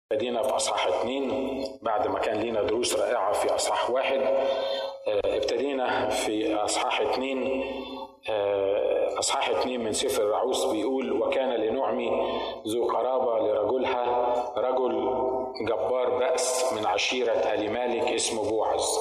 بدينا في اصحاح اتنين بعد ما كان لينا دروس رائعه في اصحاح واحد آه، ابتدينا في اصحاح اتنين آه، اصحاح اتنين من سفر الرعوس بيقول وكان لنعمي ذو قرابه لرجلها رجل جبار بأس من عشيرة آل مالك اسمه بوعز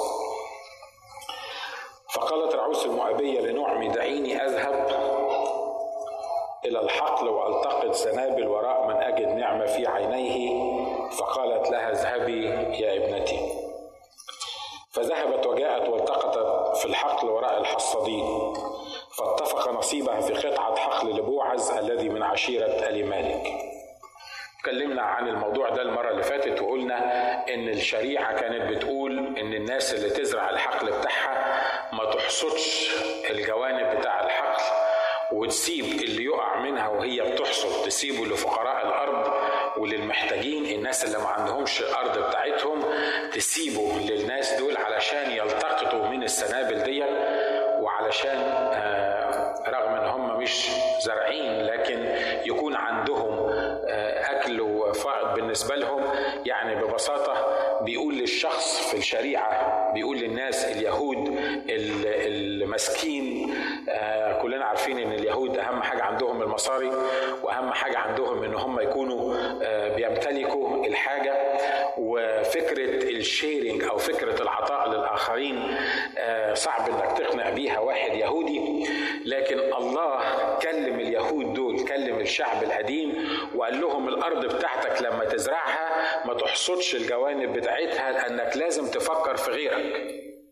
فقالت رعوس المؤبية لنعمي دعيني أذهب إلى الحقل وألتقط سنابل وراء من أجد نعمة في عينيه فقالت لها اذهبي يا ابنتي فذهبت وجاءت والتقطت في الحقل وراء الحصادين فاتفق نصيبها في قطعة حقل لبوعز الذي من عشيرة آل مالك اتكلمنا عن الموضوع ده المرة اللي فاتت وقلنا إن الشريعة كانت بتقول إن الناس اللي تزرع الحقل بتاعها ما تحصدش الجوانب بتاع الحقل وتسيب اللي يقع منها وهي بتحصد تسيبه لفقراء الارض وللمحتاجين الناس اللي ما عندهمش الارض بتاعتهم تسيبه للناس دول علشان يلتقطوا من السنابل دي وعلشان آه، رغم ان هم مش زارعين لكن يكون عندهم آه، اكل وفائض بالنسبه لهم يعني ببساطه بيقول للشخص في الشريعه بيقول للناس اليهود المسكين آه، كلنا عارفين ان اليهود اهم حاجه عندهم المصاري واهم حاجه عندهم ان هم يكونوا آه، بيمتلكوا الحاجه وفكره الشيرنج او فكره العطاء للاخرين آه، صعب انك تقنع بيها واحد يهودي لكن الله كلم اليهود دول كلم الشعب القديم وقال لهم الارض بتاعتك لما تزرعها ما تحصدش الجوانب بتاعتها لانك لازم تفكر في غيرك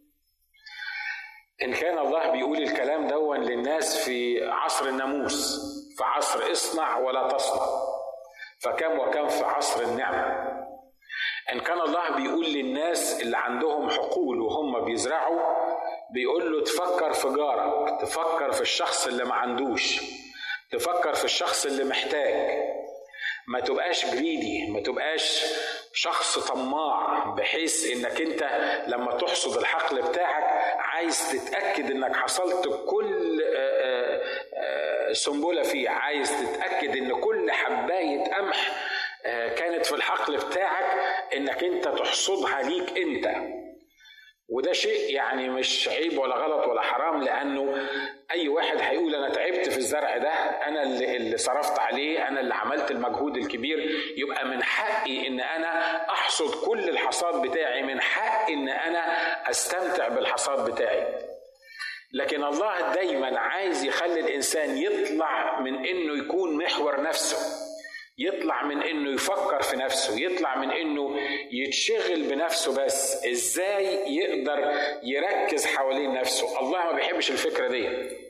إن كان الله بيقول الكلام دون للناس في عصر الناموس في عصر اصنع ولا تصنع فكم وكم في عصر النعمة إن كان الله بيقول للناس اللي عندهم حقول وهم بيزرعوا بيقول له تفكر في جارك تفكر في الشخص اللي ما عندوش تفكر في الشخص اللي محتاج ما تبقاش جريدي ما تبقاش شخص طماع بحيث انك انت لما تحصد الحقل بتاعك عايز تتاكد انك حصلت كل آه، آه، آه، سنبله فيه عايز تتاكد ان كل حبايه قمح كانت في الحقل بتاعك انك انت تحصدها ليك انت وده شيء يعني مش عيب ولا غلط ولا حرام لانه اي واحد هيقول انا تعبت في الزرع ده انا اللي, اللي صرفت عليه انا اللي عملت المجهود الكبير يبقى من حقي ان انا احصد كل الحصاد بتاعي من حقي ان انا استمتع بالحصاد بتاعي لكن الله دايما عايز يخلي الانسان يطلع من انه يكون محور نفسه يطلع من انه يفكر في نفسه يطلع من انه يتشغل بنفسه بس ازاي يقدر يركز حوالين نفسه الله ما بيحبش الفكره دي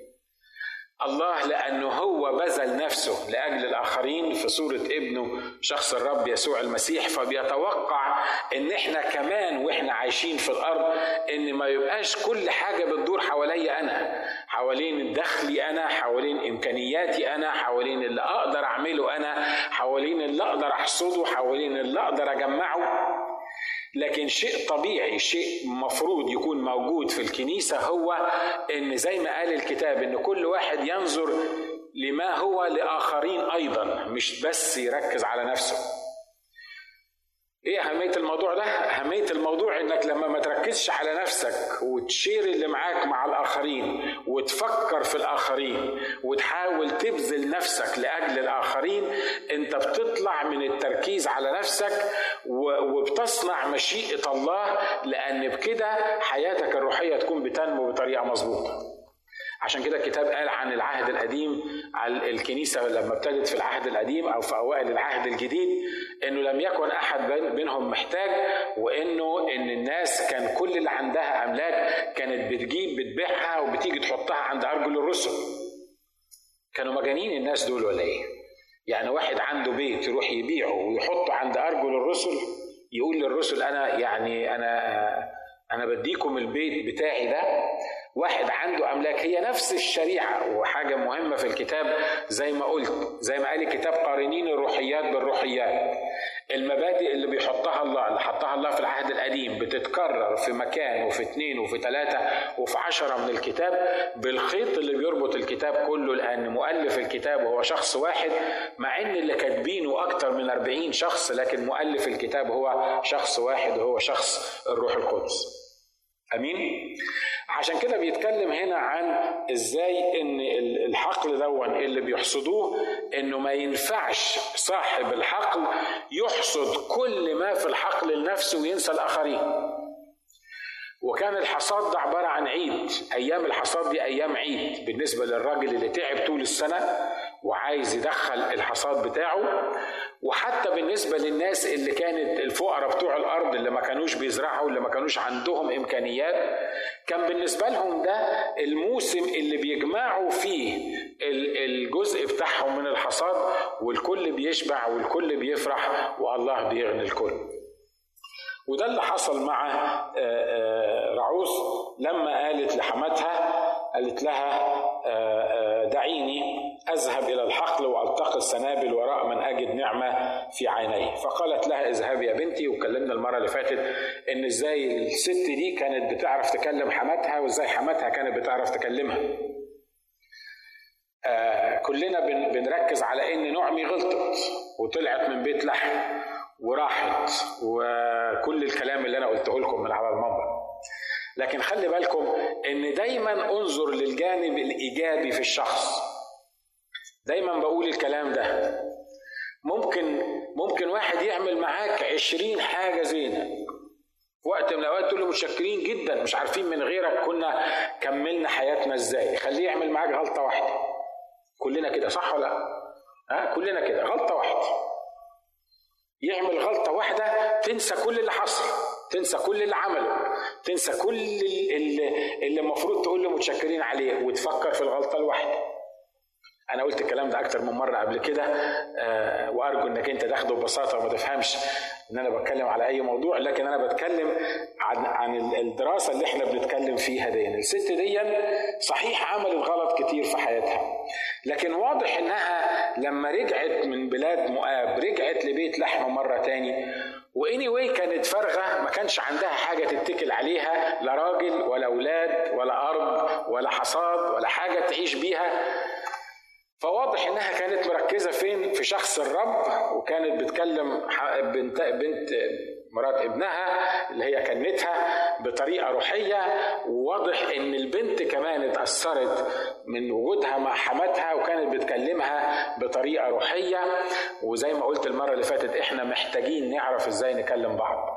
الله لأنه هو بذل نفسه لأجل الآخرين في صورة ابنه شخص الرب يسوع المسيح فبيتوقع إن إحنا كمان وإحنا عايشين في الأرض إن ما يبقاش كل حاجة بتدور حواليا أنا حوالين دخلي أنا حوالين إمكانياتي أنا حوالين اللي أقدر أعمله أنا حوالين اللي أقدر أحصده حوالين اللي أقدر أجمعه لكن شيء طبيعي شيء مفروض يكون موجود في الكنيسة هو إن زي ما قال الكتاب إن كل واحد ينظر لما هو لآخرين أيضا مش بس يركز على نفسه ايه اهميه الموضوع ده اهميه الموضوع انك لما ما تركزش على نفسك وتشير اللي معاك مع الاخرين وتفكر في الاخرين وتحاول تبذل نفسك لاجل الاخرين انت بتطلع من التركيز على نفسك وبتصنع مشيئه الله لان بكده حياتك الروحيه تكون بتنمو بطريقه مظبوطه عشان كده الكتاب قال عن العهد القديم على الكنيسة لما ابتدت في العهد القديم أو في أوائل العهد الجديد إنه لم يكن أحد بينهم محتاج وإنه إن الناس كان كل اللي عندها أملاك كانت بتجيب بتبيعها وبتيجي تحطها عند أرجل الرسل كانوا مجانين الناس دول ولا إيه؟ يعني واحد عنده بيت يروح يبيعه ويحطه عند أرجل الرسل يقول للرسل أنا يعني أنا أنا بديكم البيت بتاعي ده واحد عنده املاك هي نفس الشريعه وحاجه مهمه في الكتاب زي ما قلت زي ما قال الكتاب قارنين الروحيات بالروحيات المبادئ اللي بيحطها الله اللي حطها الله في العهد القديم بتتكرر في مكان وفي اثنين وفي ثلاثة وفي عشرة من الكتاب بالخيط اللي بيربط الكتاب كله لأن مؤلف الكتاب هو شخص واحد مع إن اللي كاتبينه أكتر من 40 شخص لكن مؤلف الكتاب هو شخص واحد وهو شخص الروح القدس امين عشان كده بيتكلم هنا عن ازاي ان الحقل دون اللي بيحصدوه انه ما ينفعش صاحب الحقل يحصد كل ما في الحقل لنفسه وينسى الاخرين وكان الحصاد ده عباره عن عيد ايام الحصاد دي ايام عيد بالنسبه للراجل اللي تعب طول السنه وعايز يدخل الحصاد بتاعه وحتى بالنسبة للناس اللي كانت الفقراء بتوع الأرض اللي ما كانوش بيزرعوا اللي ما كانوش عندهم إمكانيات كان بالنسبة لهم ده الموسم اللي بيجمعوا فيه الجزء بتاعهم من الحصاد والكل بيشبع والكل بيفرح والله بيغني الكل وده اللي حصل مع آه، آه، رعوس لما قالت لحماتها قالت لها آه، دعيني اذهب الى الحقل والتقي السنابل وراء من اجد نعمه في عينيه فقالت لها اذهبي يا بنتي وكلمنا المره اللي فاتت ان ازاي الست دي كانت بتعرف تكلم حماتها وازاي حماتها كانت بتعرف تكلمها آه كلنا بنركز على ان نعمي غلطت وطلعت من بيت لحم وراحت وكل الكلام اللي انا قلته لكم من على المنبر لكن خلي بالكم ان دايما انظر للجانب الايجابي في الشخص دايما بقول الكلام ده ممكن ممكن واحد يعمل معاك عشرين حاجة زينة وقت من الأوقات تقول له متشكرين جدا مش عارفين من غيرك كنا كملنا حياتنا ازاي خليه يعمل معاك غلطة واحدة كلنا كده صح ولا ها كلنا كده غلطة واحدة يعمل غلطة واحدة تنسى كل اللي حصل تنسى كل اللي عمله تنسى كل اللي المفروض تقول له متشكرين عليه وتفكر في الغلطة الواحدة انا قلت الكلام ده اكتر من مره قبل كده آه وارجو انك انت تاخده ببساطه وما تفهمش ان انا بتكلم على اي موضوع لكن انا بتكلم عن عن الدراسه اللي احنا بنتكلم فيها دي الست دي صحيح عملت غلط كتير في حياتها لكن واضح انها لما رجعت من بلاد مؤاب رجعت لبيت لحم مره تاني واني واي كانت فارغه ما كانش عندها حاجه تتكل عليها لا راجل ولا اولاد ولا ارض ولا حصاد ولا حاجه تعيش بيها فواضح انها كانت مركزه فين في شخص الرب وكانت بتكلم بنت بنت مرات ابنها اللي هي كنتها بطريقه روحيه وواضح ان البنت كمان اتاثرت من وجودها مع حماتها وكانت بتكلمها بطريقه روحيه وزي ما قلت المره اللي فاتت احنا محتاجين نعرف ازاي نكلم بعض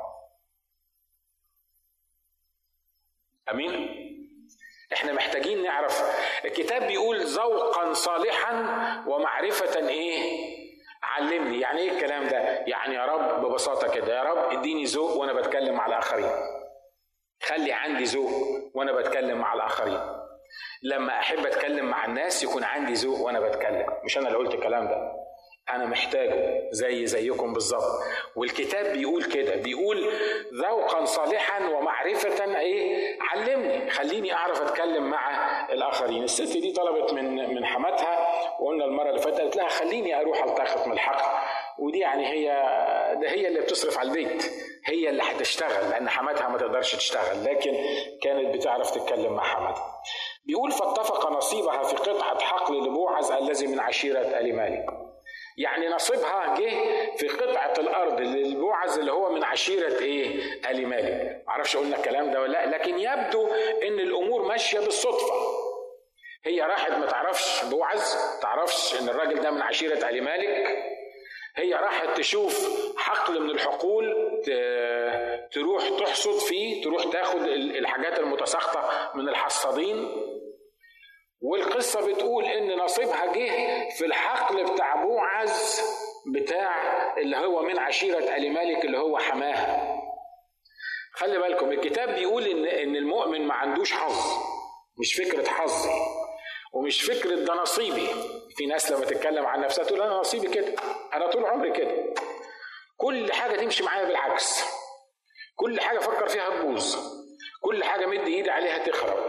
امين احنا محتاجين نعرف الكتاب بيقول ذوقا صالحا ومعرفة ايه علمني يعني ايه الكلام ده يعني يا رب ببساطة كده يا رب اديني ذوق وانا بتكلم مع الاخرين خلي عندي ذوق وانا بتكلم مع الاخرين لما احب اتكلم مع الناس يكون عندي ذوق وانا بتكلم مش انا اللي قلت الكلام ده انا محتاجه زي زيكم بالظبط والكتاب بيقول كده بيقول ذوقا صالحا ومعرفة ايه علمني خليني اعرف اتكلم مع الاخرين الست دي طلبت من من حماتها وقلنا المره اللي فاتت قالت لها خليني اروح التقط من الحق ودي يعني هي ده هي اللي بتصرف على البيت هي اللي هتشتغل لان حماتها ما تقدرش تشتغل لكن كانت بتعرف تتكلم مع حماتها بيقول فاتفق نصيبها في قطعة حقل لبوعز الذي من عشيرة آل مالك يعني نصيبها جه في قطعة الأرض للبوعز اللي هو من عشيرة إيه؟ آل مالك معرفش قلنا الكلام ده ولا لا لكن يبدو إن الأمور ماشية بالصدفة هي راحت ما تعرفش بوعز تعرفش إن الراجل ده من عشيرة آل مالك هي راحت تشوف حقل من الحقول تروح تحصد فيه تروح تاخد الحاجات المتساقطة من الحصادين والقصة بتقول إن نصيبها جه في الحقل بتاع بوعز بتاع اللي هو من عشيرة آل مالك اللي هو حماها خلي بالكم الكتاب بيقول إن إن المؤمن ما عندوش حظ مش فكرة حظي ومش فكرة ده نصيبي في ناس لما تتكلم عن نفسها تقول أنا نصيبي كده أنا طول عمري كده كل حاجة تمشي معايا بالعكس كل حاجة أفكر فيها تبوظ كل حاجة مد إيدي عليها تخرب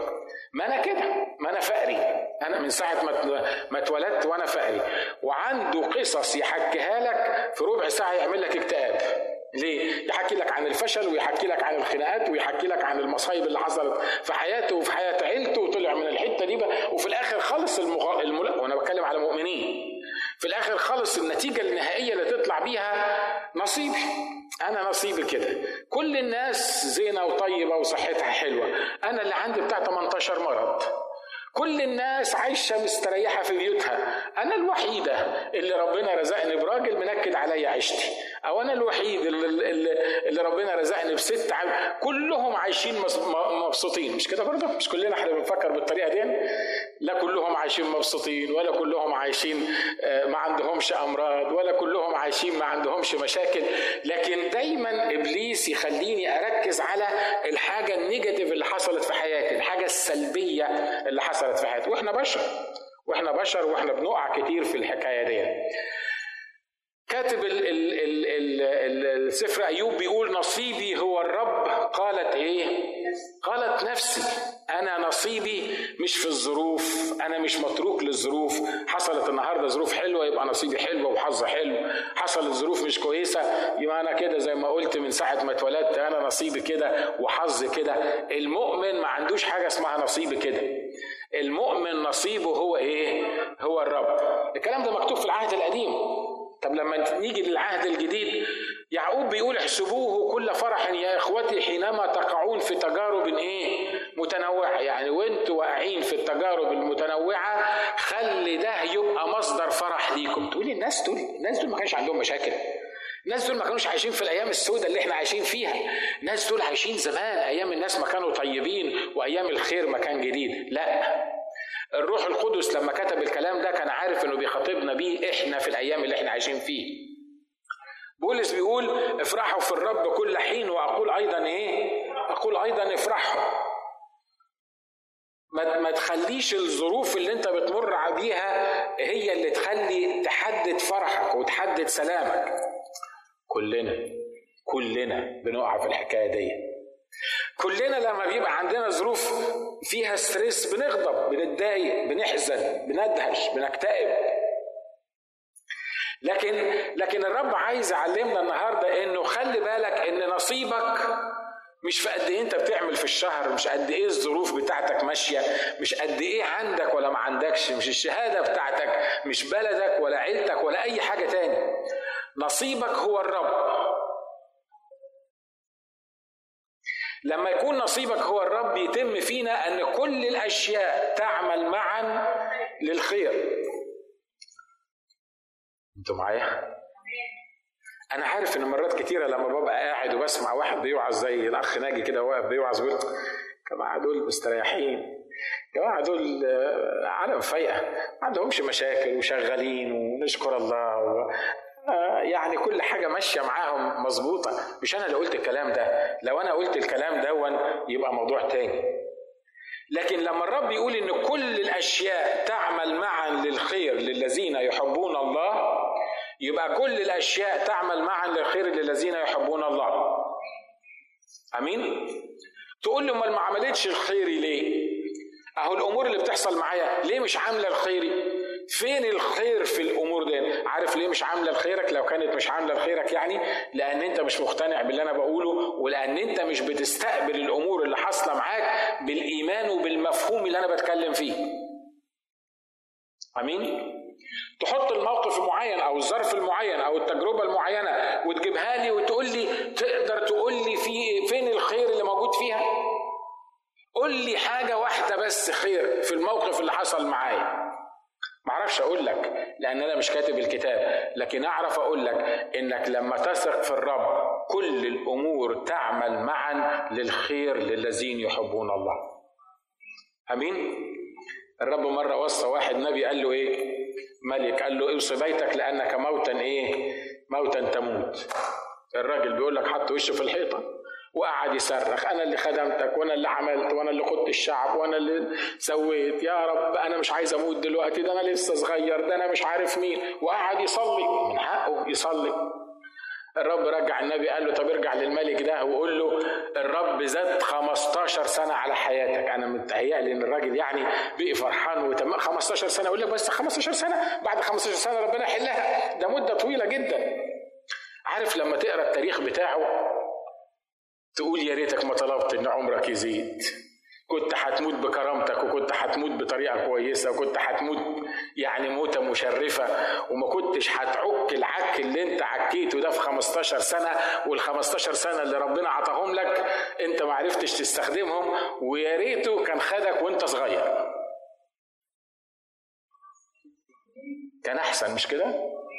ما انا كده ما انا فقري انا من ساعه ما ما اتولدت وانا فقري وعنده قصص يحكيها لك في ربع ساعه يعمل لك اكتئاب ليه؟ يحكي لك عن الفشل ويحكي لك عن الخناقات ويحكي لك عن المصايب اللي حصلت في حياته وفي حياه عيلته وطلع من الحته دي بقى وفي الاخر خلص المغ... المل... وانا بتكلم على مؤمنين في الاخر خلص النتيجه النهائيه اللي تطلع بيها نصيبي انا نصيبي كده كل الناس زينه وطيبه وصحتها حلوه انا اللي عندي بتاع 18 مرض كل الناس عايشة مستريحة في بيوتها أنا الوحيدة اللي ربنا رزقني براجل منكد عليا عيشتي أو أنا الوحيد اللي, اللي, اللي ربنا رزقني بست عم. كلهم عايشين مبسوطين مش كده برضه مش كلنا احنا بنفكر بالطريقة دي لا كلهم عايشين مبسوطين ولا كلهم عايشين ما عندهمش أمراض ولا كلهم عايشين ما عندهمش مشاكل لكن دايما إبليس يخليني أركز على الحاجة النيجاتيف اللي حصلت في حياتي الحاجة السلبية اللي حصلت حصلت في حياتي واحنا بشر واحنا بشر واحنا بنقع كتير في الحكايه دي كاتب ال ال ال ال السفر ايوب بيقول نصيبي هو الرب قالت ايه قالت نفسي انا نصيبي مش في الظروف انا مش متروك للظروف حصلت النهارده ظروف حلوه يبقى نصيبي حلوه وحظ حلو حصلت ظروف مش كويسه يبقى انا كده زي ما قلت من ساعه ما اتولدت انا نصيبي كده وحظ كده المؤمن ما عندوش حاجه اسمها نصيبي كده المؤمن نصيبه هو ايه هو الرب الكلام ده مكتوب في العهد القديم طب لما نيجي للعهد الجديد يعقوب بيقول احسبوه كل فرح يا اخوتي حينما تقعون في تجارب ايه متنوعه يعني وانتوا واقعين في التجارب المتنوعه خلي ده يبقى مصدر فرح ليكم تقولي الناس دول الناس دول ما كانش عندهم مشاكل الناس دول ما كانوش عايشين في الايام السوداء اللي احنا عايشين فيها الناس دول عايشين زمان ايام الناس ما كانوا طيبين وايام الخير ما كان جديد لا الروح القدس لما كتب الكلام ده كان عارف انه بيخاطبنا بيه احنا في الايام اللي احنا عايشين فيه بولس بيقول افرحوا في الرب كل حين واقول ايضا ايه اقول ايضا افرحوا ما ما تخليش الظروف اللي انت بتمر بيها هي اللي تخلي تحدد فرحك وتحدد سلامك كلنا كلنا بنقع في الحكايه دي كلنا لما بيبقى عندنا ظروف فيها ستريس بنغضب بنتضايق بنحزن بندهش بنكتئب لكن لكن الرب عايز يعلمنا النهارده انه خلي بالك ان نصيبك مش في قد ايه انت بتعمل في الشهر مش قد ايه الظروف بتاعتك ماشيه مش قد ايه عندك ولا ما عندكش مش الشهاده بتاعتك مش بلدك ولا عيلتك ولا اي حاجه تاني نصيبك هو الرب لما يكون نصيبك هو الرب يتم فينا ان كل الاشياء تعمل معا للخير انتوا معايا انا عارف ان مرات كتيره لما ببقى قاعد وبسمع واحد بيوعظ زي الاخ ناجي كده واقف بيوعظ بيقول الجماعه دول مستريحين الجماعه دول عالم فايقه ما عندهمش مشاكل وشغالين ونشكر الله و... يعني كل حاجه ماشيه معاهم مظبوطه مش انا اللي قلت الكلام ده لو انا قلت الكلام دون يبقى موضوع تاني لكن لما الرب يقول ان كل الاشياء تعمل معا للخير للذين يحبون الله يبقى كل الاشياء تعمل معا للخير للذين يحبون الله امين تقول له امال ما عملتش الخيري ليه اهو الامور اللي بتحصل معايا ليه مش عامله الخيري فين الخير في الامور دي عارف ليه مش عامله لخيرك لو كانت مش عامله لخيرك يعني لان انت مش مقتنع باللي انا بقوله ولان انت مش بتستقبل الامور اللي حاصله معاك بالايمان وبالمفهوم اللي انا بتكلم فيه امين تحط الموقف المعين او الظرف المعين او التجربه المعينه وتجيبها لي وتقول لي تقدر تقول لي في فين الخير اللي موجود فيها قول لي حاجه واحده بس خير في الموقف اللي حصل معايا معرفش اقول لك لان انا مش كاتب الكتاب لكن اعرف اقول لك انك لما تثق في الرب كل الامور تعمل معا للخير للذين يحبون الله امين الرب مره وصى واحد نبي قال له ايه ملك قال له اوصي بيتك لانك موتا ايه موتا تموت الراجل بيقول لك حط وشه في الحيطه وقعد يصرخ انا اللي خدمتك وانا اللي عملت وانا اللي قدت الشعب وانا اللي سويت يا رب انا مش عايز اموت دلوقتي ده انا لسه صغير ده انا مش عارف مين وقعد يصلي من حقه يصلي الرب رجع النبي قال له طب ارجع للملك ده وقول له الرب زاد 15 سنه على حياتك انا متهيألي ان الراجل يعني بقي فرحان وتمام 15 سنه اقول لك بس 15 سنه بعد 15 سنه ربنا يحلها ده مده طويله جدا عارف لما تقرا التاريخ بتاعه تقول يا ريتك ما طلبت ان عمرك يزيد كنت هتموت بكرامتك وكنت هتموت بطريقه كويسه وكنت هتموت يعني موته مشرفه وما كنتش هتعك العك اللي انت عكيته ده في 15 سنه وال 15 سنه اللي ربنا عطاهم لك انت ما عرفتش تستخدمهم ويا ريته كان خدك وانت صغير. كان احسن مش كده؟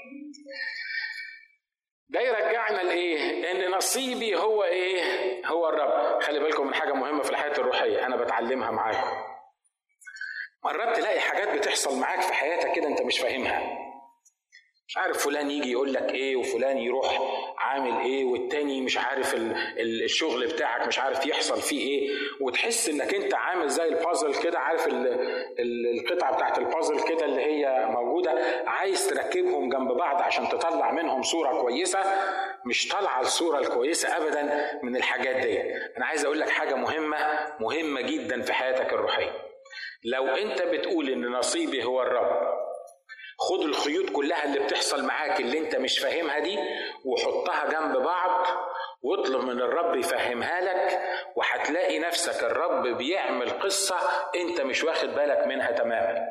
ده يرجعنا لايه؟ ان نصيبي هو ايه؟ هو الرب، خلي بالكم من حاجه مهمه في الحياه الروحيه انا بتعلمها معاكم. مرات تلاقي حاجات بتحصل معاك في حياتك كده انت مش فاهمها. مش عارف فلان يجي يقول لك ايه وفلان يروح عامل ايه والتاني مش عارف الشغل بتاعك مش عارف يحصل فيه ايه وتحس انك انت عامل زي البازل كده عارف القطعه بتاعت البازل كده اللي هي موجوده عايز تركبهم جنب بعض عشان تطلع منهم صوره كويسه مش طالعه الصوره الكويسه ابدا من الحاجات دي انا عايز اقول لك حاجه مهمه مهمه جدا في حياتك الروحيه لو انت بتقول ان نصيبي هو الرب خد الخيوط كلها اللي بتحصل معاك اللي انت مش فاهمها دي وحطها جنب بعض واطلب من الرب يفهمها لك وهتلاقي نفسك الرب بيعمل قصة انت مش واخد بالك منها تماما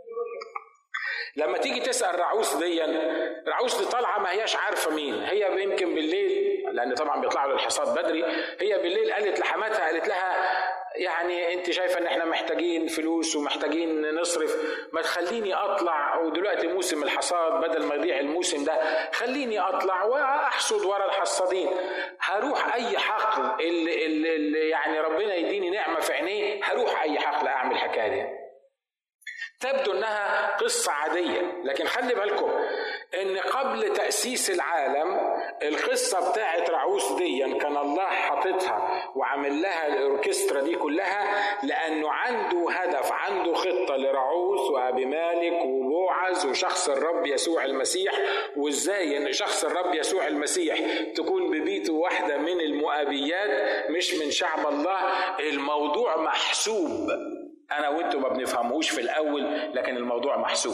لما تيجي تسأل رعوس دي رعوس دي طالعة ما هياش عارفة مين هي يمكن بالليل لأن طبعا بيطلعوا للحصاد بدري هي بالليل قالت لحماتها قالت لها يعني انت شايفه ان احنا محتاجين فلوس ومحتاجين نصرف ما تخليني اطلع ودلوقتي موسم الحصاد بدل ما يضيع الموسم ده خليني اطلع واحصد ورا الحصادين هروح اي حقل اللي, اللي, اللي يعني ربنا يديني نعمه في عينيه هروح اي حقل اعمل الحكايه دي تبدو انها قصه عاديه لكن خلي بالكم ان قبل تاسيس العالم القصه بتاعت رعوس دي كان الله حاططها وعامل لها الاوركسترا دي كلها لانه عنده هدف عنده خطه لرعوس وابي مالك وبوعز وشخص الرب يسوع المسيح وازاي ان شخص الرب يسوع المسيح تكون ببيته واحده من المؤابيات مش من شعب الله الموضوع محسوب انا وانتم ما بنفهموش في الاول لكن الموضوع محسوب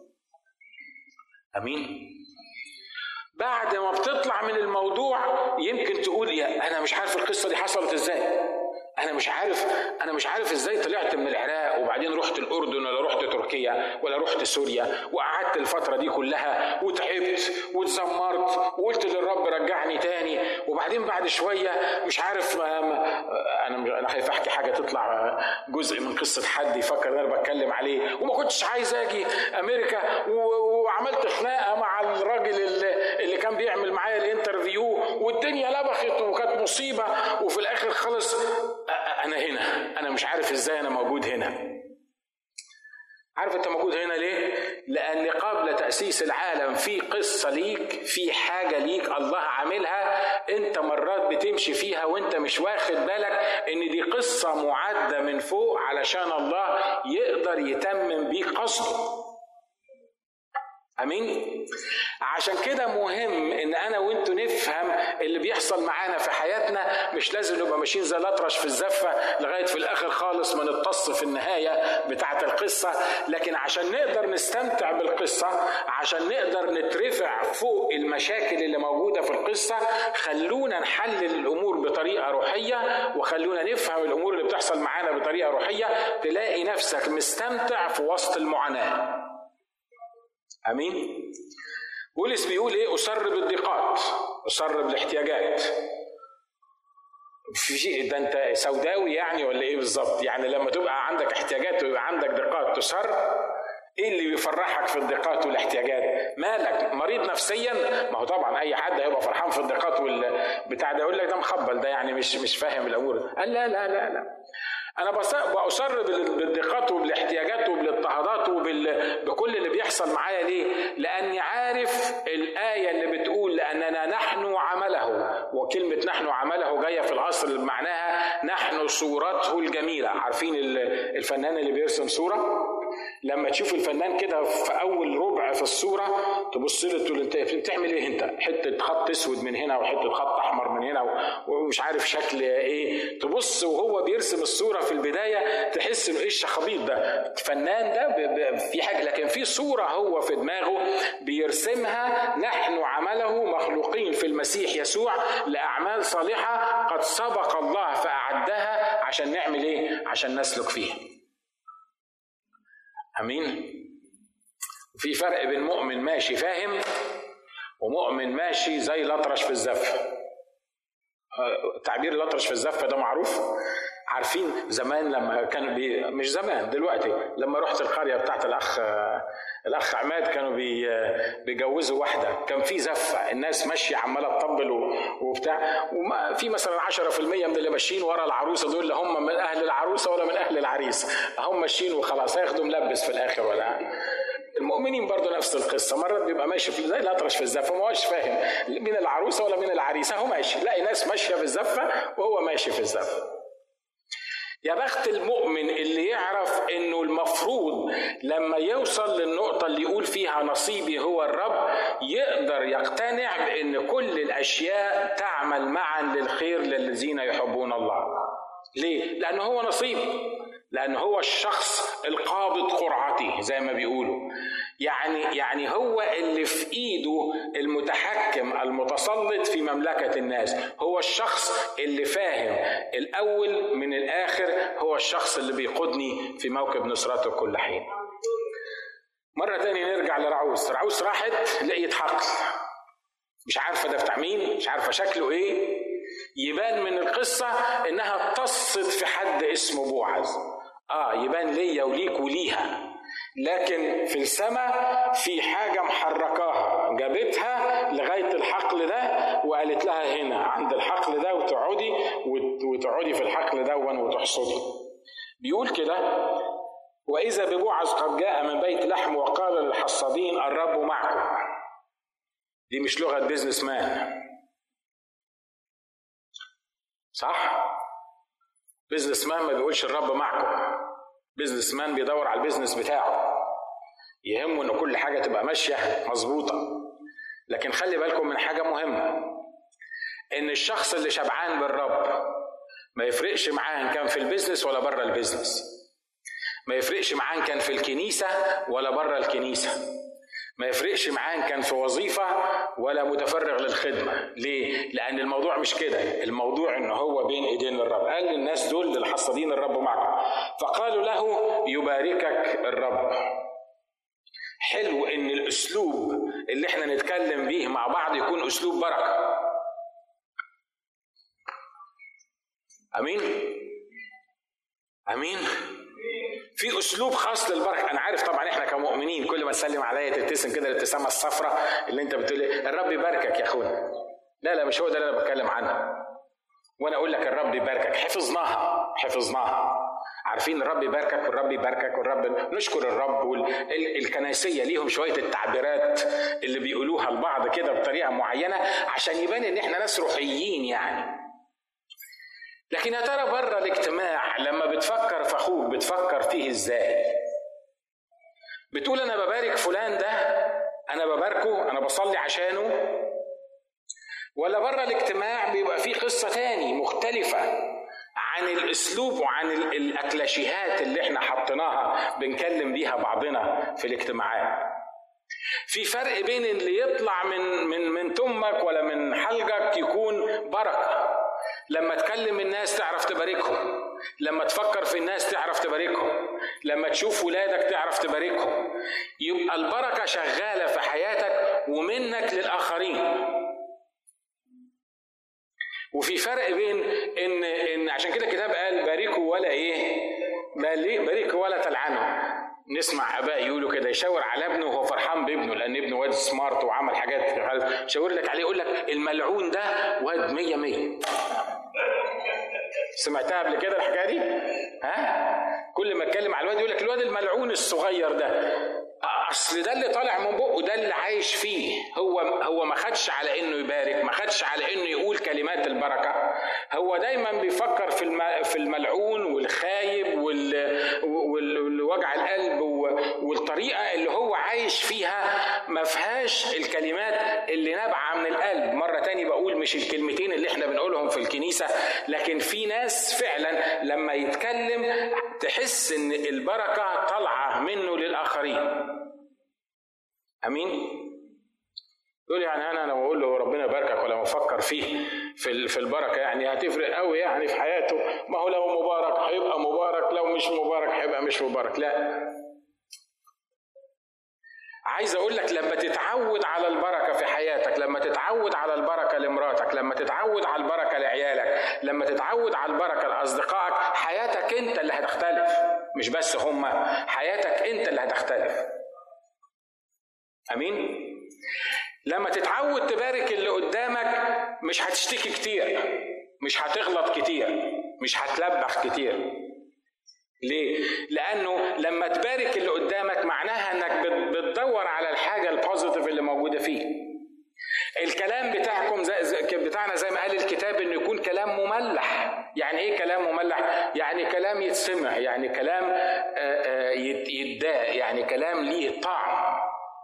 امين بعد ما بتطلع من الموضوع يمكن تقول يا انا مش عارف القصه دي حصلت ازاي انا مش عارف انا مش عارف ازاي طلعت من العراق وبعدين رحت الاردن ولا رحت تركيا ولا رحت سوريا وقعدت الفتره دي كلها وتعبت واتذمرت وقلت للرب رجعني تاني وبعدين بعد شويه مش عارف انا انا خايف احكي حاجه تطلع جزء من قصه حد يفكر ان انا بتكلم عليه وما كنتش عايز اجي امريكا وعملت خناقه مع الراجل اللي, اللي كان بيعمل معايا الانترفيو والدنيا لبخت وكانت مصيبه وفي الاخر خلص انا هنا انا مش عارف ازاي انا موجود هنا عارف انت موجود هنا ليه لان قبل تاسيس العالم في قصه ليك في حاجه ليك الله عاملها انت مرات بتمشي فيها وانت مش واخد بالك ان دي قصه معده من فوق علشان الله يقدر يتمم بيك قصده امين عشان كده مهم ان انا وانتوا نفهم اللي بيحصل معانا في حياتنا مش لازم نبقى ماشيين زي الاطرش في الزفه لغايه في الاخر خالص ما نتص في النهايه بتاعه القصه لكن عشان نقدر نستمتع بالقصه عشان نقدر نترفع فوق المشاكل اللي موجوده في القصه خلونا نحلل الامور بطريقه روحيه وخلونا نفهم الامور اللي بتحصل معانا بطريقه روحيه تلاقي نفسك مستمتع في وسط المعاناه امين بولس بيقول ايه اصر بالضيقات اصر بالاحتياجات في ده انت سوداوي يعني ولا ايه بالظبط يعني لما تبقى عندك احتياجات ويبقى عندك ضيقات تصر ايه اللي بيفرحك في الضيقات والاحتياجات مالك مريض نفسيا ما هو طبعا اي حد هيبقى فرحان في الضيقات والبتاع ده يقول لك ده مخبل ده يعني مش مش فاهم الامور قال لا لا لا لا انا باصر بالضيقات وبالاحتياجات وبالاضطهادات وبكل اللي بيحصل معايا ليه لاني عارف الايه اللي بتقول لاننا نحن عمله وكلمه نحن عمله جايه في الاصل اللي معناها نحن صورته الجميله عارفين الفنان اللي بيرسم صوره لما تشوف الفنان كده في اول ربع في الصوره تبص له تقول انت بتعمل ايه انت حته خط اسود من هنا وحته خط احمر من هنا ومش عارف شكل ايه تبص وهو بيرسم الصوره في البدايه تحس انه ايه الشخبيط ده فنان ده في حاجه لكن في صوره هو في دماغه بيرسمها نحن عمله مخلوقين في المسيح يسوع لاعمال صالحه قد سبق الله فاعدها عشان نعمل ايه عشان نسلك فيها امين في فرق بين مؤمن ماشي فاهم ومؤمن ماشي زي الاطرش في الزفه تعبير الاطرش في الزفه ده معروف عارفين زمان لما كان بي مش زمان دلوقتي لما رحت القريه بتاعت الاخ الاخ عماد كانوا بي بيجوزوا واحده كان في زفه الناس ماشيه عماله تطبل وبتاع وما في مثلا 10% من اللي ماشيين ورا العروسه دول لا هم من اهل العروسه ولا من اهل العريس هم ماشيين وخلاص هياخدوا ملبس في الاخر ولا المؤمنين برضه نفس القصه مرات بيبقى ماشي في زي الاطرش في الزفه ما هوش فاهم مين العروسه ولا مين العريسه هو ماشي لاقي ناس ماشيه في الزفه وهو ماشي في الزفه يا بخت المؤمن اللي يعرف انه المفروض لما يوصل للنقطه اللي يقول فيها نصيبي هو الرب يقدر يقتنع بان كل الاشياء تعمل معا للخير للذين يحبون الله ليه لانه هو نصيب لأن هو الشخص القابض قرعته زي ما بيقولوا يعني يعني هو اللي في ايده المتحكم المتسلط في مملكة الناس هو الشخص اللي فاهم الأول من الآخر هو الشخص اللي بيقودني في موكب نصرته كل حين مرة تاني نرجع لرعوس رعوس راحت لقيت حقل مش عارفة ده بتاع مين مش عارفة شكله ايه يبان من القصة انها اتصت في حد اسمه بوعز اه يبان ليا وليك وليها لكن في السماء في حاجة محركاها جابتها لغاية الحقل ده وقالت لها هنا عند الحقل ده وتقعدي وتقعدي في الحقل ده وتحصدي بيقول كده وإذا ببوعز قد جاء من بيت لحم وقال للحصادين الرب معكم دي مش لغة بيزنس مان صح؟ بيزنس مان ما بيقولش الرب معكم بيزنس مان بيدور على البيزنس بتاعه يهمه ان كل حاجه تبقى ماشيه مظبوطه لكن خلي بالكم من حاجه مهمه ان الشخص اللي شبعان بالرب ما يفرقش معاه ان كان في البيزنس ولا بره البيزنس ما يفرقش معاه ان كان في الكنيسه ولا بره الكنيسه ما يفرقش معاه ان كان في وظيفه ولا متفرغ للخدمه ليه لان الموضوع مش كده الموضوع ان هو بين ايدين الرب قال للناس دول للحصادين الرب معكم فقالوا له يباركك الرب حلو ان الاسلوب اللي احنا نتكلم بيه مع بعض يكون اسلوب بركه امين امين في اسلوب خاص للبركه انا عارف طبعا احنا كمؤمنين كل ما تسلم عليا تبتسم كده الابتسامه الصفراء اللي انت بتقول الرب يباركك يا اخونا لا لا مش هو ده اللي انا بتكلم عنه وانا اقول لك الرب يباركك حفظناها حفظناها عارفين الرب يباركك والرب يباركك والرب نشكر الرب والكنسيه ليهم شويه التعبيرات اللي بيقولوها لبعض كده بطريقه معينه عشان يبان ان احنا ناس روحيين يعني لكن يا ترى بره الاجتماع لما بتفكر في اخوك بتفكر فيه ازاي بتقول انا ببارك فلان ده انا بباركه انا بصلي عشانه ولا بره الاجتماع بيبقى فيه قصه تاني مختلفه عن الاسلوب وعن الاكلاشيهات اللي احنا حطيناها بنكلم بيها بعضنا في الاجتماعات في فرق بين اللي يطلع من من من تمك ولا من حلقك يكون بركه لما تكلم الناس تعرف تباركهم لما تفكر في الناس تعرف تباركهم لما تشوف ولادك تعرف تباركهم يبقى البركة شغالة في حياتك ومنك للآخرين وفي فرق بين ان ان عشان كده الكتاب قال باركوا ولا ايه باركوا ولا تلعنوا نسمع اباء يقولوا كده يشاور على ابنه وهو فرحان بابنه لان ابنه واد سمارت وعمل حاجات يشاور لك عليه يقول لك الملعون ده واد مية مية سمعتها قبل كده الحكايه دي؟ ها؟ كل ما اتكلم على الواد يقول لك الواد الملعون الصغير ده اصل ده اللي طالع من بقه ده ده اللي عايش فيه هو هو ما خدش على انه يبارك ما خدش على انه يقول كلمات البركه هو دايما بيفكر في في الملعون والخايب والوجع القلب والطريقه اللي هو عايش فيها ما فيهاش الكلمات اللي نابعه من القلب مره تاني بقول مش الكلمتين اللي احنا بنقولهم في الكنيسه لكن في ناس فعلا لما يتكلم تحس ان البركه طالعه منه للاخرين امين يقول يعني انا لو اقول له ربنا يباركك ولا افكر فيه في في البركه يعني هتفرق قوي يعني في حياته ما هو لو مبارك هيبقى مبارك لو مش مبارك هيبقى مش مبارك لا عايز اقول لك لما تتعود على البركه في حياتك لما تتعود على البركه لمراتك لما تتعود على البركه لعيالك لما تتعود على البركه لاصدقائك حياتك انت اللي هتختلف مش بس هما حياتك انت اللي هتختلف امين لما تتعود تبارك اللي قدامك مش هتشتكي كتير مش هتغلط كتير مش هتلبخ كتير ليه؟ لأنه لما تبارك اللي قدامك معناها إنك بتدور على الحاجة البوزيتيف اللي موجودة فيه. الكلام بتاعكم زي, زي بتاعنا زي ما قال الكتاب انه يكون كلام مملح يعني ايه كلام مملح يعني كلام يتسمع يعني كلام يتداء يعني كلام ليه طعم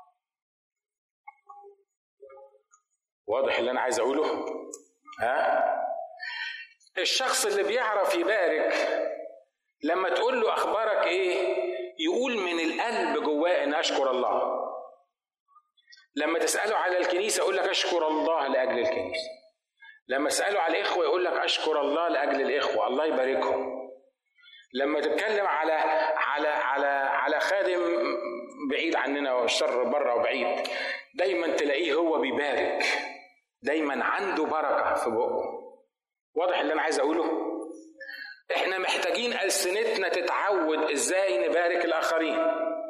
واضح اللي انا عايز اقوله ها الشخص اللي بيعرف يبارك لما تقول له اخبارك ايه يقول من القلب جواه ان اشكر الله لما تساله على الكنيسه يقول لك اشكر الله لاجل الكنيسه لما تساله على الاخوه يقول لك اشكر الله لاجل الاخوه الله يباركهم لما تتكلم على على على على خادم بعيد عننا والشر بره وبعيد دايما تلاقيه هو بيبارك دايما عنده بركه في بقه واضح اللي انا عايز اقوله احنا محتاجين السنتنا تتعود ازاي نبارك الاخرين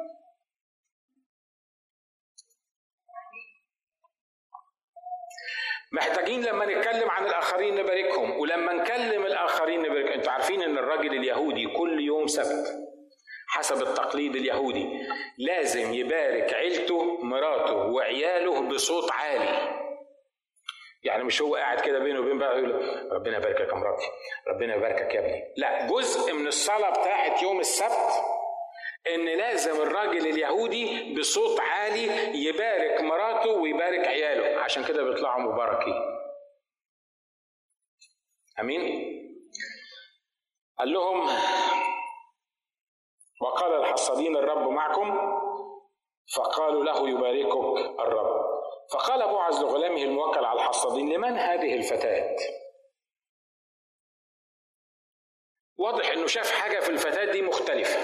محتاجين لما نتكلم عن الاخرين نباركهم ولما نكلم الاخرين نبارك انتوا عارفين ان الراجل اليهودي كل يوم سبت حسب التقليد اليهودي لازم يبارك عيلته مراته وعياله بصوت عالي يعني مش هو قاعد كده بينه وبين بقى يقول ربنا يباركك يا مراتي ربنا يباركك يا ابني لا جزء من الصلاه بتاعت يوم السبت ان لازم الراجل اليهودي بصوت عالي يبارك مراته ويبارك عياله عشان كده بيطلعوا مباركين امين قال لهم وقال الحصادين الرب معكم فقالوا له يباركك الرب فقال بوعز لغلامه الموكل على الحصادين لمن هذه الفتاة واضح انه شاف حاجة في الفتاة دي مختلفة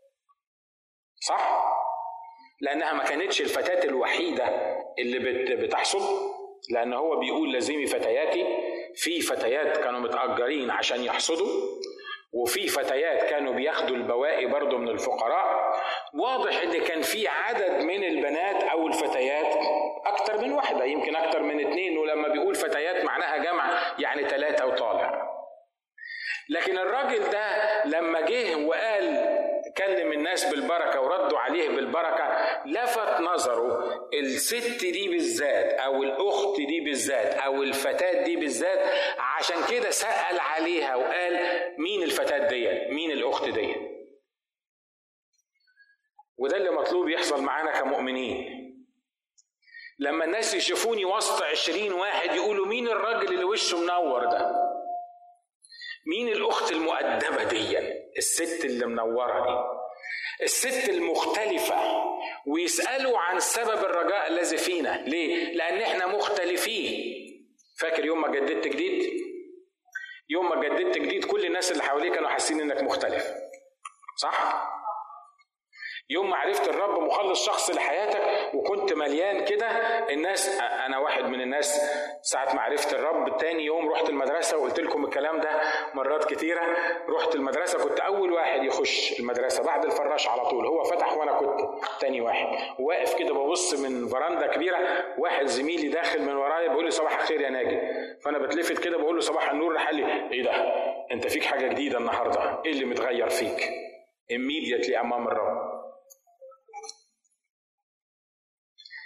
صح؟ لأنها ما كانتش الفتاة الوحيدة اللي بتحصل لأن هو بيقول لازمي فتياتي في فتيات كانوا متأجرين عشان يحصدوا وفي فتيات كانوا بياخدوا البواقي برضه من الفقراء واضح ان كان في عدد من البنات او الفتيات اكتر من واحده يمكن اكتر من اتنين ولما بيقول فتيات معناها جمع يعني ثلاثه وطالع لكن الراجل ده لما جه وقال كلم الناس بالبركة وردوا عليه بالبركة لفت نظره الست دي بالذات أو الأخت دي بالذات أو الفتاة دي بالذات عشان كده سأل عليها وقال مين الفتاة دي مين الأخت دي وده اللي مطلوب يحصل معانا كمؤمنين لما الناس يشوفوني وسط عشرين واحد يقولوا مين الراجل اللي وشه منور ده مين الأخت المؤدبة دي الست اللي منورة دي الست المختلفة ويسألوا عن سبب الرجاء الذي فينا ليه؟ لأن احنا مختلفين فاكر يوم ما جددت جديد؟ يوم ما جددت جديد كل الناس اللي حواليك كانوا حاسين انك مختلف صح؟ يوم ما عرفت الرب مخلص شخص لحياتك وكنت مليان كده الناس انا واحد من الناس ساعه ما عرفت الرب تاني يوم رحت المدرسه وقلت لكم الكلام ده مرات كتيره رحت المدرسه كنت اول واحد يخش المدرسه بعد الفراش على طول هو فتح وانا كنت تاني واحد واقف كده ببص من فراندا كبيره واحد زميلي داخل من ورايا بيقول لي صباح الخير يا ناجي فانا بتلفت كده بقول له صباح النور راح قال لي ايه ده انت فيك حاجه جديده النهارده ايه اللي متغير فيك immediately امام الرب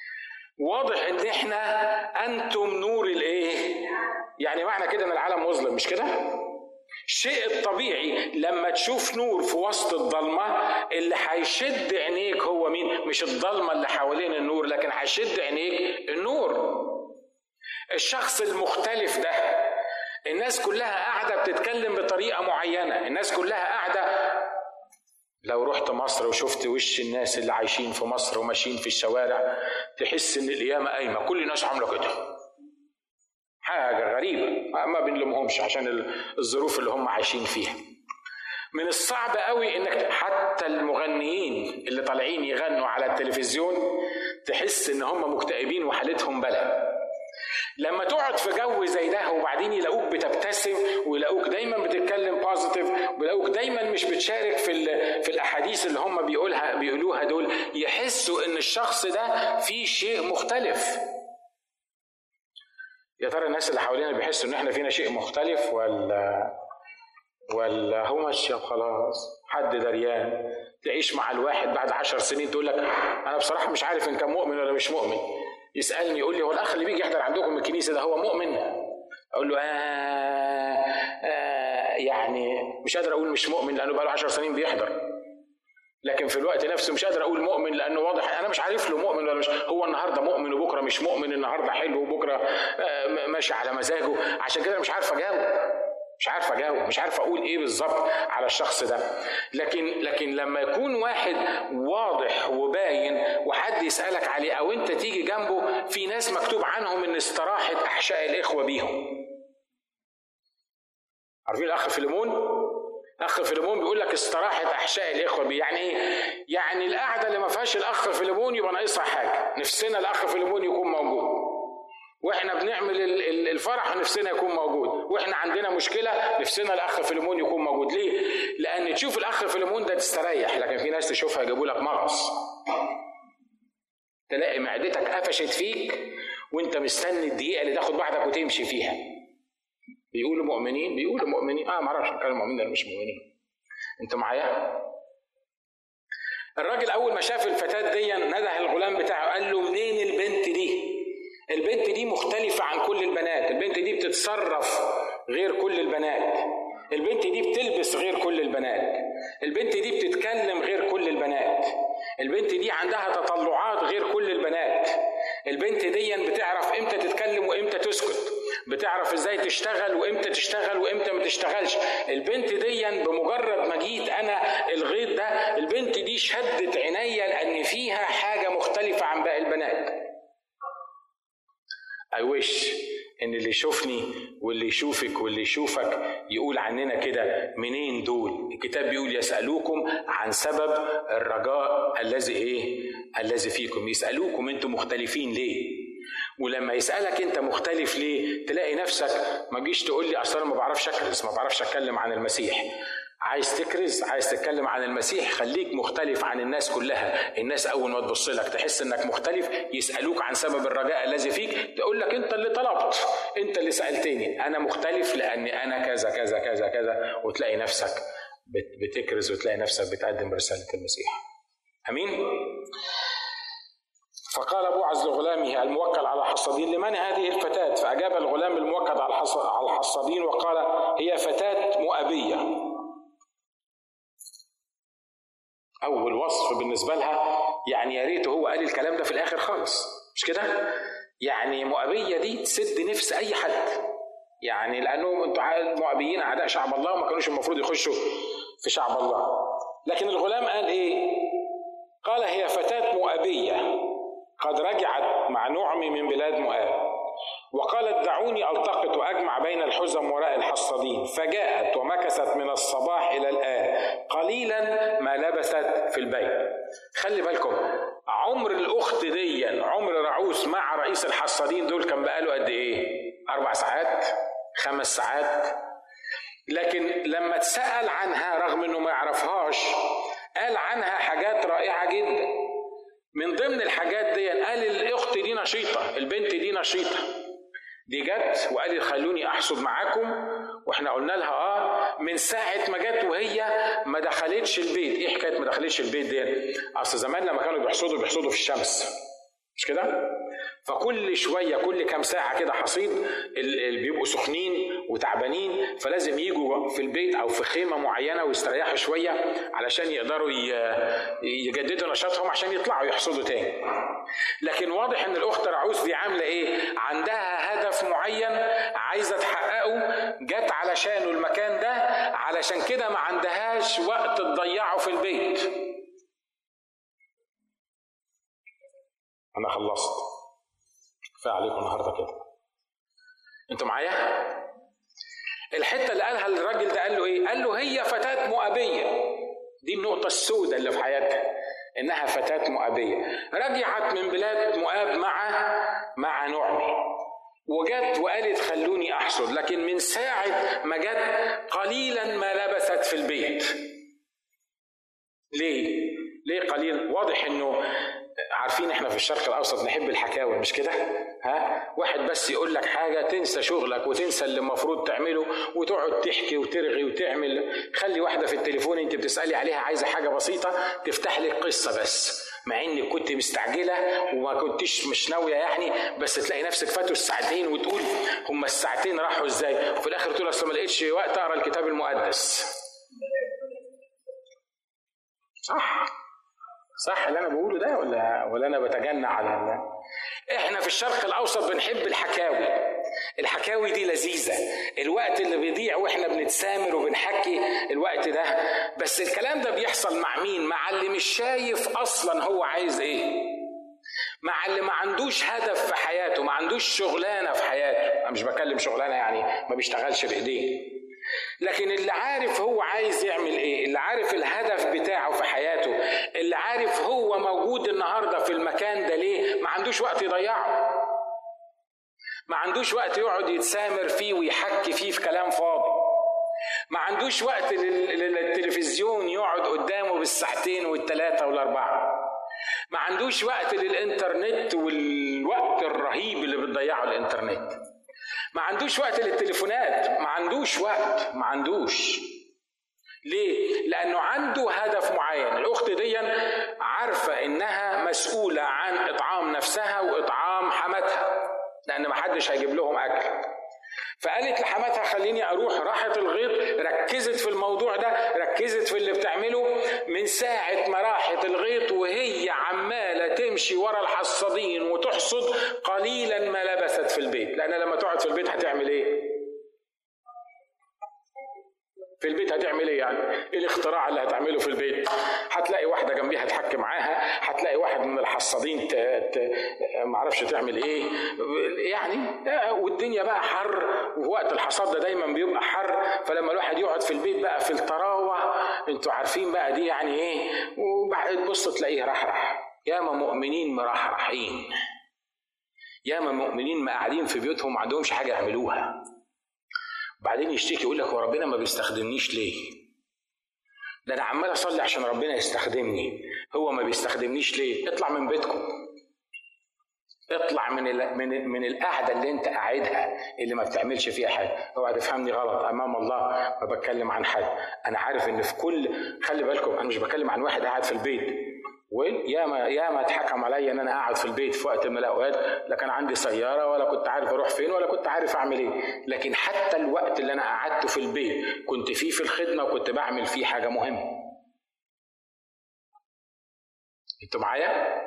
واضح ان احنا انتم نور الايه يعني معنى كده ان العالم مظلم مش كده الشيء الطبيعي لما تشوف نور في وسط الضلمة اللي هيشد عينيك هو مين؟ مش الضلمة اللي حوالين النور لكن هيشد عينيك النور. الشخص المختلف ده الناس كلها قاعدة بتتكلم بطريقة معينة، الناس كلها قاعدة لو رحت مصر وشفت وش الناس اللي عايشين في مصر وماشيين في الشوارع تحس ان القيامة قايمة، كل الناس عاملة كده. حاجة غريبة ما بنلومهمش عشان الظروف اللي هم عايشين فيها من الصعب قوي انك حتى المغنيين اللي طالعين يغنوا على التلفزيون تحس ان هم مكتئبين وحالتهم بلا لما تقعد في جو زي ده وبعدين يلاقوك بتبتسم ويلاقوك دايما بتتكلم بوزيتيف ويلاقوك دايما مش بتشارك في في الاحاديث اللي هم بيقولها بيقولوها دول يحسوا ان الشخص ده فيه شيء مختلف يا ترى الناس اللي حوالينا بيحسوا ان احنا فينا شيء مختلف ولا ولا هو ماشي خلاص حد دريان تعيش مع الواحد بعد عشر سنين تقول لك انا بصراحه مش عارف ان كان مؤمن ولا مش مؤمن يسالني يقول لي هو الاخ اللي بيجي يحضر عندكم الكنيسه ده هو مؤمن اقول له آه آه يعني مش قادر اقول مش مؤمن لانه بقى له 10 سنين بيحضر لكن في الوقت نفسه مش قادر اقول مؤمن لانه واضح انا مش عارف له مؤمن ولا مش هو النهارده مؤمن وبكره مش مؤمن النهارده حلو وبكره آه، ماشي على مزاجه عشان كده مش عارف اجاوب مش عارف اجاوب مش عارف اقول ايه بالظبط على الشخص ده لكن لكن لما يكون واحد واضح وباين وحد يسالك عليه او انت تيجي جنبه في ناس مكتوب عنهم ان استراحه احشاء الاخوه بيهم عارفين الاخ فيلمون الاخ فيلمون بيقول لك استراحه احشاء الاخوه بي يعني ايه يعني القعده اللي ما فيهاش الاخ فيلمون يبقى ناقصها حاجه نفسنا الاخ فيلمون يكون موجود واحنا بنعمل الفرح نفسنا يكون موجود واحنا عندنا مشكله نفسنا الاخ فيلمون يكون موجود ليه لان تشوف الاخ فيلمون ده تستريح لكن في ناس تشوفها يجيبوا لك مغص تلاقي معدتك قفشت فيك وانت مستني الدقيقه اللي تاخد بعضك وتمشي فيها بيقولوا مؤمنين بيقولوا مؤمنين اه ما اعرفش كانوا مؤمنين ولا مش مؤمنين انتوا معايا الراجل اول ما شاف الفتاه دي نده الغلام بتاعه قال له منين البنت دي البنت دي مختلفة عن كل البنات البنت دي بتتصرف غير كل البنات البنت دي بتلبس غير كل البنات البنت دي بتتكلم غير كل البنات البنت دي عندها تطلعات غير كل البنات البنت دي بتعرف امتى تتكلم وامتى تسكت بتعرف ازاي تشتغل وامتى تشتغل وامتى ما تشتغلش البنت دي بمجرد ما جيت انا الغيط ده البنت دي شدت عينيا لان فيها حاجه مختلفه عن باقي البنات I wish ان اللي يشوفني واللي يشوفك واللي يشوفك يقول عننا كده منين دول الكتاب بيقول يسالوكم عن سبب الرجاء الذي ايه الذي فيكم يسالوكم انتم مختلفين ليه ولما يسالك انت مختلف ليه تلاقي نفسك ما تجيش تقول لي اصل انا ما بعرفش اكرز ما بعرفش اتكلم عن المسيح عايز تكرز عايز تتكلم عن المسيح خليك مختلف عن الناس كلها الناس اول ما تبص لك تحس انك مختلف يسالوك عن سبب الرجاء الذي فيك تقول لك انت اللي طلبت انت اللي سالتني انا مختلف لاني انا كذا كذا كذا كذا وتلاقي نفسك بتكرز وتلاقي نفسك بتقدم رساله المسيح امين فقال بوعز لغلامه الموكل على الحصادين لمن هذه الفتاة فأجاب الغلام الموكل على الحصادين وقال هي فتاة مؤبية أول وصف بالنسبة لها يعني يا ريت هو قال الكلام ده في الآخر خالص مش كده؟ يعني مؤبية دي تسد نفس أي حد يعني لأنهم انتوا المؤبيين أعداء شعب الله وما كانوش المفروض يخشوا في شعب الله لكن الغلام قال إيه؟ قال هي فتاة مؤبية قد رجعت مع نعم من بلاد مؤاب وقالت دعوني التقط واجمع بين الحزم وراء الحصادين فجاءت ومكثت من الصباح الى الان قليلا ما لبثت في البيت خلي بالكم عمر الاخت دي عمر رعوس مع رئيس الحصادين دول كان بقاله قد ايه اربع ساعات خمس ساعات لكن لما اتسال عنها رغم انه ما يعرفهاش قال عنها حاجات رائعه جدا من ضمن الحاجات دي قال الاخت دي نشيطه البنت دي نشيطه دي جت وقالت خلوني احصد معاكم واحنا قلنا لها اه من ساعه ما جت وهي ما دخلتش البيت ايه حكايه ما دخلتش البيت دي اصل زمان لما كانوا بيحصدوا بيحصدوا في الشمس مش كده؟ فكل شويه كل كام ساعه كده حصيد اللي بيبقوا سخنين وتعبانين فلازم يجوا في البيت او في خيمه معينه ويستريحوا شويه علشان يقدروا يجددوا نشاطهم عشان يطلعوا يحصدوا تاني. لكن واضح ان الاخت رعوس دي عامله ايه؟ عندها هدف معين عايزه تحققه جت علشانه المكان ده علشان كده ما عندهاش وقت تضيعه في البيت. انا خلصت. كفايه عليكم النهارده كده. انتوا معايا؟ الحته اللي قالها الراجل ده قال له ايه؟ قال له هي فتاه مؤابيه. دي النقطه السوداء اللي في حياتها. انها فتاه مؤابيه رجعت من بلاد مؤاب مع مع نعمي وجت وقالت خلوني احصد لكن من ساعه ما جت قليلا ما لبثت في البيت ليه ليه قليل واضح انه عارفين احنا في الشرق الاوسط نحب الحكاوي مش كده ها واحد بس يقول لك حاجه تنسى شغلك وتنسى اللي المفروض تعمله وتقعد تحكي وترغي وتعمل خلي واحده في التليفون انت بتسالي عليها عايزه حاجه بسيطه تفتح لك قصه بس مع انك كنت مستعجله وما كنتش مش ناويه يعني بس تلاقي نفسك فاتوا الساعتين وتقول هما الساعتين راحوا ازاي وفي الاخر تقول اصل ما لقيتش وقت اقرا الكتاب المقدس صح صح اللي انا بقوله ده ولا ولا انا بتجنى على الله احنا في الشرق الاوسط بنحب الحكاوي الحكاوي دي لذيذة الوقت اللي بيضيع واحنا بنتسامر وبنحكي الوقت ده بس الكلام ده بيحصل مع مين مع اللي مش شايف اصلا هو عايز ايه مع اللي ما عندوش هدف في حياته ما عندوش شغلانة في حياته انا مش بكلم شغلانة يعني ما بيشتغلش بايديه لكن اللي عارف هو عايز يعمل ايه اللي عارف الهدف بتاعه في حياته اللي عارف هو موجود النهارده في المكان ده ليه ما عندوش وقت يضيعه ما عندوش وقت يقعد يتسامر فيه ويحكي فيه في كلام فاضي ما عندوش وقت للتلفزيون يقعد قدامه بالساعتين والثلاثة والأربعة ما عندوش وقت للإنترنت والوقت الرهيب اللي بتضيعه الإنترنت ما عندوش وقت للتليفونات ما عندوش وقت ما عندوش ليه؟ لأنه عنده هدف معين الأخت دي عارفة إنها مسؤولة عن إطعام نفسها وإطعام حماتها لأن ما حدش هيجيب لهم أكل فقالت لحماتها خليني اروح راحت الغيط ركزت في الموضوع ده ركزت في اللي بتعمله من ساعه ما راحت الغيط وهي عماله تمشي ورا الحصادين وتحصد قليلا ما لبثت في البيت لان لما تقعد في البيت هتعمل ايه في البيت هتعمل ايه يعني؟ ايه الاختراع اللي هتعمله في البيت؟ هتلاقي واحده جنبيها تحكي معاها، هتلاقي واحد من الحصادين ت... ت... معرفش تعمل ايه، يعني والدنيا بقى حر وفي وقت الحصاد ده دايما بيبقى حر فلما الواحد يقعد في البيت بقى في الطراوه انتوا عارفين بقى دي يعني ايه؟ وبعد تبص تلاقيه رحرح، ياما مؤمنين مرحرحين. ياما مؤمنين ما قاعدين في بيوتهم ما عندهمش حاجه يعملوها. بعدين يشتكي يقول لك هو ربنا ما بيستخدمنيش ليه؟ ده انا عمال اصلي عشان ربنا يستخدمني هو ما بيستخدمنيش ليه؟ اطلع من بيتكم اطلع من ال... من من القعده اللي انت قاعدها اللي ما بتعملش فيها حاجه اوعى تفهمني غلط امام الله ما بتكلم عن حد انا عارف ان في كل خلي بالكم انا مش بتكلم عن واحد قاعد في البيت وياما ياما اتحكم عليا ان انا قاعد في البيت في وقت من الاوقات لا كان عندي سياره ولا كنت عارف اروح فين ولا كنت عارف اعمل ايه لكن حتى الوقت اللي انا قعدته في البيت كنت فيه في الخدمه وكنت بعمل فيه حاجه مهمه انتوا معايا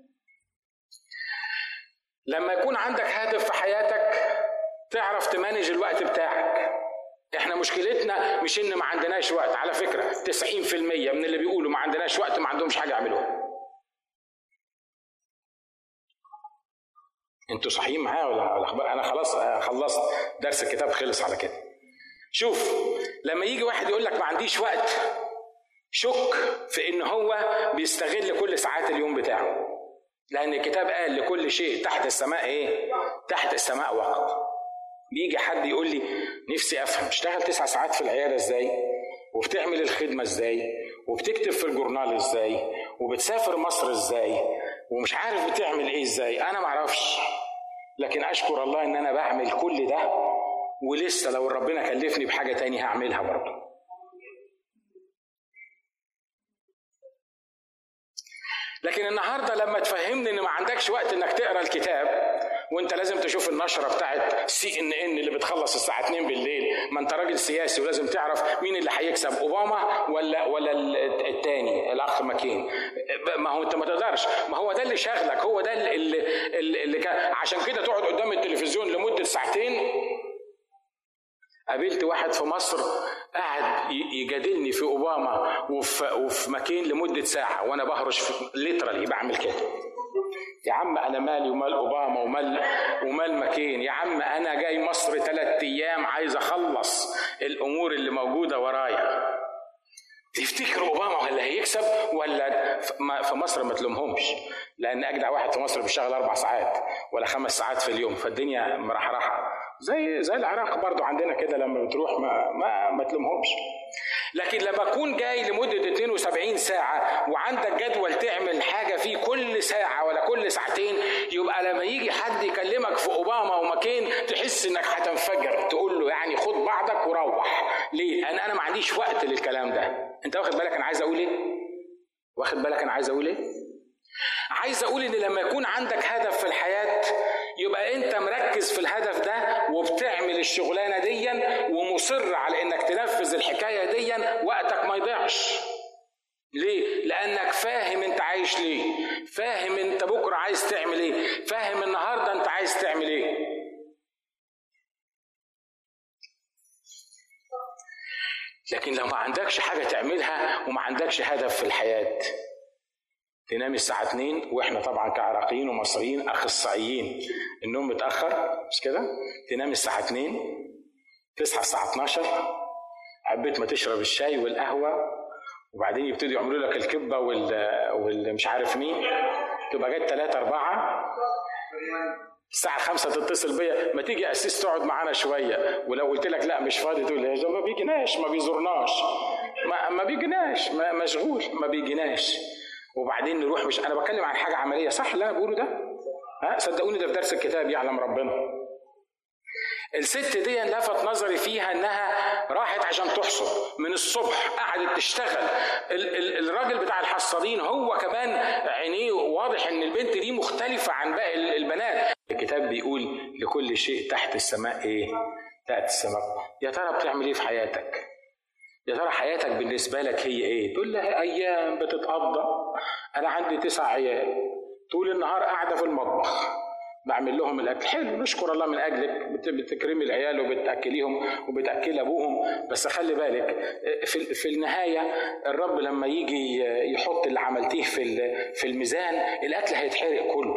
لما يكون عندك هدف في حياتك تعرف تمانج الوقت بتاعك احنا مشكلتنا مش ان ما عندناش وقت على فكره 90% من اللي بيقولوا ما عندناش وقت ما عندهمش حاجه يعملوها انتوا صحيين معايا ولا انا خلاص خلصت درس الكتاب خلص على كده شوف لما يجي واحد يقول لك ما عنديش وقت شك في ان هو بيستغل كل ساعات اليوم بتاعه لان الكتاب قال لكل شيء تحت السماء ايه تحت السماء وقت بيجي حد يقول لي نفسي افهم اشتغل تسع ساعات في العياده ازاي وبتعمل الخدمه ازاي وبتكتب في الجورنال ازاي وبتسافر مصر ازاي ومش عارف بتعمل ايه ازاي انا معرفش لكن اشكر الله ان انا بعمل كل ده ولسه لو ربنا كلفني بحاجه تاني هعملها برضه لكن النهارده لما تفهمني ان ما عندكش وقت انك تقرا الكتاب وانت لازم تشوف النشره بتاعت سي ان ان اللي بتخلص الساعه 2 بالليل ما انت راجل سياسي ولازم تعرف مين اللي هيكسب اوباما ولا ولا الثاني الاخ ماكين ما هو انت ما تقدرش ما هو ده اللي شاغلك هو ده اللي اللي, اللي كان عشان كده تقعد قدام التلفزيون لمده ساعتين قابلت واحد في مصر قاعد يجادلني في اوباما وفي وفي ماكين لمده ساعه وانا بهرش ليترالي بعمل كده يا عم انا مالي ومال اوباما ومال ومال ماكين يا عم انا جاي مصر ثلاث ايام عايز اخلص الامور اللي موجوده ورايا تفتكر اوباما ولا هيكسب ولا في مصر ما تلومهمش لان اجدع واحد في مصر بيشتغل اربع ساعات ولا خمس ساعات في اليوم فالدنيا مرحرحه زي زي العراق برضو عندنا كده لما بتروح ما ما, ما تلومهمش لكن لما اكون جاي لمده 72 ساعه وعندك جدول تعمل حاجه فيه كل ساعه ولا كل ساعتين يبقى لما يجي حد يكلمك في اوباما ومكين تحس انك هتنفجر تقول له يعني خد بعضك وروح ليه؟ لان انا ما عنديش وقت للكلام ده انت واخد بالك انا عايز اقول ايه؟ واخد بالك انا عايز اقول ايه؟ عايز اقول ان لما يكون عندك هدف في الحياه يبقى انت مركز في الهدف ده وبتعمل الشغلانه ديا ومصر على انك تنفذ الحكايه ديا وقتك ما يضيعش ليه؟ لأنك فاهم أنت عايش ليه؟ فاهم أنت بكرة عايز تعمل إيه؟ فاهم النهاردة أنت عايز تعمل إيه؟ لكن لو ما عندكش حاجة تعملها وما عندكش هدف في الحياة تنام الساعة 2 واحنا طبعا كعراقيين ومصريين اخصائيين النوم متأخر مش كده؟ تنام الساعة 2 تصحى الساعة 12 عبيت ما تشرب الشاي والقهوة وبعدين يبتدوا يعملوا لك الكبة وال والمش عارف مين تبقى جت 3 4 الساعة خمسة تتصل بيا ما تيجي أسيس تقعد معانا شوية ولو قلت لك لا مش فاضي تقول لي ما بيجيناش ما بيزورناش ما, ما بيجيناش ما مشغول ما بيجيناش وبعدين نروح مش انا بتكلم عن حاجه عمليه صح اللي انا بقوله ده ها صدقوني ده في درس الكتاب يعلم ربنا الست دي لفت نظري فيها انها راحت عشان تحصد من الصبح قعدت تشتغل ال- ال- الراجل بتاع الحصادين هو كمان عينيه واضح ان البنت دي مختلفه عن باقي البنات الكتاب بيقول لكل شيء تحت السماء ايه تحت السماء يا ترى بتعمل ايه في حياتك يا ترى حياتك بالنسبة لك هي إيه؟ تقول لها أيام بتتقضى أنا عندي تسع عيال طول النهار قاعدة في المطبخ بعمل لهم الاكل حلو نشكر الله من اجلك بتكرمي العيال وبتاكليهم وبتاكل ابوهم بس خلي بالك في في النهايه الرب لما يجي يحط اللي عملتيه في في الميزان الاكل هيتحرق كله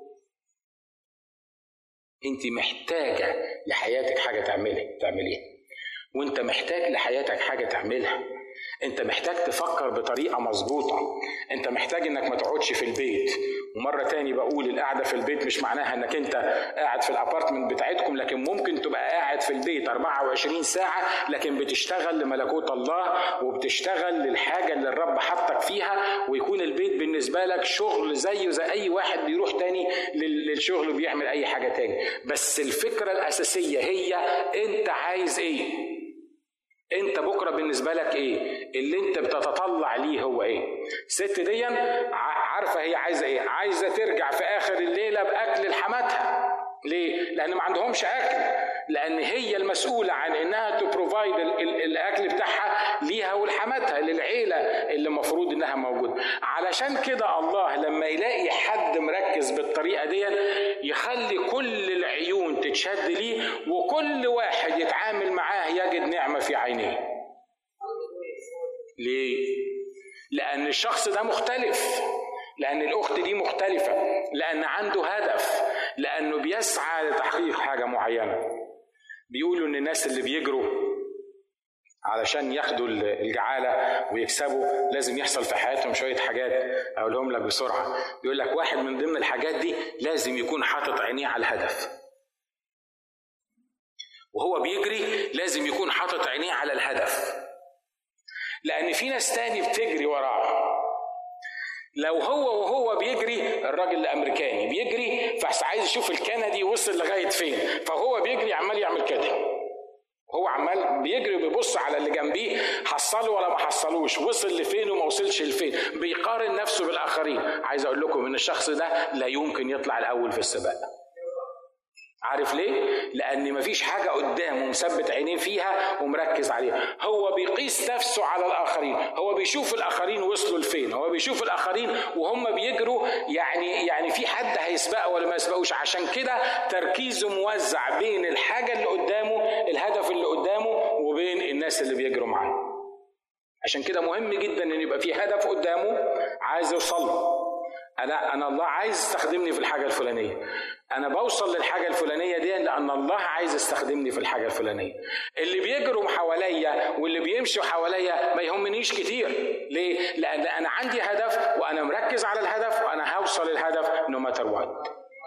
انت محتاجه لحياتك حاجه تعملها تعمليها وانت محتاج لحياتك حاجه تعملها انت محتاج تفكر بطريقه مظبوطه انت محتاج انك ما تقعدش في البيت ومره تاني بقول القعده في البيت مش معناها انك انت قاعد في الابارتمنت بتاعتكم لكن ممكن تبقى قاعد في البيت 24 ساعه لكن بتشتغل لملكوت الله وبتشتغل للحاجه اللي الرب حطك فيها ويكون البيت بالنسبه لك شغل زيه زي اي واحد بيروح تاني للشغل وبيعمل اي حاجه تاني بس الفكره الاساسيه هي انت عايز ايه انت بكره بالنسبه لك ايه اللي انت بتتطلع ليه هو ايه الست دي عارفه هي عايزه ايه عايزه ترجع في اخر الليله باكل لحماتها ليه لان ما عندهمش اكل لان هي المسؤوله عن انها تبروفايد الاكل بتاعها ليها ولحماتها للعيله اللي المفروض انها موجوده علشان كده الله لما يلاقي حد مركز بالطريقه دي يخلي كل العيون تتشد ليه وكل واحد يتعامل معاه يجد نعمه في عينيه ليه لان الشخص ده مختلف لأن الأخت دي مختلفة لأن عنده هدف لأنه بيسعى لتحقيق حاجة معينة بيقولوا إن الناس اللي بيجروا علشان ياخدوا الجعالة ويكسبوا لازم يحصل في حياتهم شوية حاجات أقولهم لك بسرعة بيقول لك واحد من ضمن الحاجات دي لازم يكون حاطط عينيه على الهدف وهو بيجري لازم يكون حاطط عينيه على الهدف لأن في ناس تاني بتجري وراه لو هو وهو بيجري الراجل الامريكاني بيجري فعايز يشوف الكندي وصل لغايه فين فهو بيجري عمال يعمل كده هو عمال بيجري وبيبص على اللي جنبيه حصله ولا ما حصلوش وصل لفين وما وصلش لفين بيقارن نفسه بالاخرين عايز اقول لكم ان الشخص ده لا يمكن يطلع الاول في السباق عارف ليه؟ لأن مفيش حاجة قدامه مثبت عينيه فيها ومركز عليها، هو بيقيس نفسه على الآخرين، هو بيشوف الآخرين وصلوا لفين، هو بيشوف الآخرين وهم بيجروا يعني يعني في حد هيسبقه ولا ما يسبقوش، عشان كده تركيزه موزع بين الحاجة اللي قدامه، الهدف اللي قدامه وبين الناس اللي بيجروا معاه. عشان كده مهم جدا ان يبقى في هدف قدامه عايز يوصل له. انا انا الله عايز يستخدمني في الحاجه الفلانيه انا بوصل للحاجه الفلانيه دي لان الله عايز يستخدمني في الحاجه الفلانيه اللي بيجروا حواليا واللي بيمشوا حواليا ما يهمنيش كتير ليه لان انا عندي هدف وانا مركز على الهدف وانا هوصل للهدف نو ماتر وات